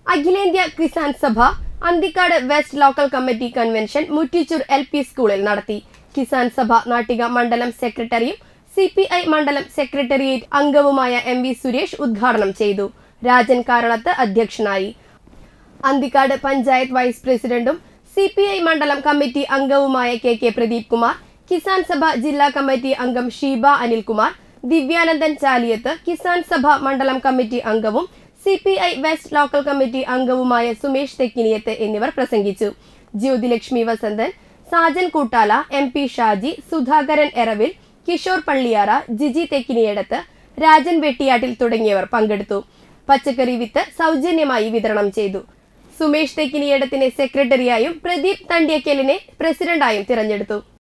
അഖിലേന്ത്യാ Kisan Sabha Anthikad west local committee convention Muttichur L P സ്കൂളിൽ നടത്തി കിസാൻ സഭ നാട്ടിക മണ്ഡലം സെക്രട്ടറിയും സി പി ഐ മണ്ഡലം സെക്രട്ടേറിയറ്റ് അംഗവുമായ എം വി സുരേഷ് ഉദ്ഘാടനം ചെയ്തു രാജൻ കാരണത്ത് അധ്യക്ഷനായി അന്തിക്കാട് പഞ്ചായത്ത് വൈസ് പ്രസിഡന്റും സി പി ഐ മണ്ഡലം കമ്മിറ്റി അംഗവുമായ കെ കെ പ്രദീപ് കുമാർ കിസാൻ സഭ ജില്ലാ കമ്മിറ്റി അംഗം ഷീബ അനിൽകുമാർ ദിവ്യാനന്ദൻ ചാലിയത്ത് കിസാൻ സഭ മണ്ഡലം കമ്മിറ്റി അംഗവും C P I west local committee അംഗവുമായ സുമേഷ് തെക്കിനിയത്ത് എന്നിവർ പ്രസംഗിച്ചു ജ്യോതിലക്ഷ്മി വസന്തൻ സാജൻ കൂട്ടാല എം പി ഷാജി സുധാകരൻ എറവിൽ കിഷോർ പള്ളിയാറ ജിജി തെക്കിനിയടത്ത് രാജൻ വെട്ടിയാട്ടിൽ തുടങ്ങിയവർ പങ്കെടുത്തു പച്ചക്കറി വിത്ത് സൗജന്യമായി വിതരണം ചെയ്തു സുമേഷ് തെക്കിനിയടത്തിനെ സെക്രട്ടറിയായും പ്രദീപ് തണ്ടിയക്കലിനെ പ്രസിഡന്റായും തിരഞ്ഞെടുത്തു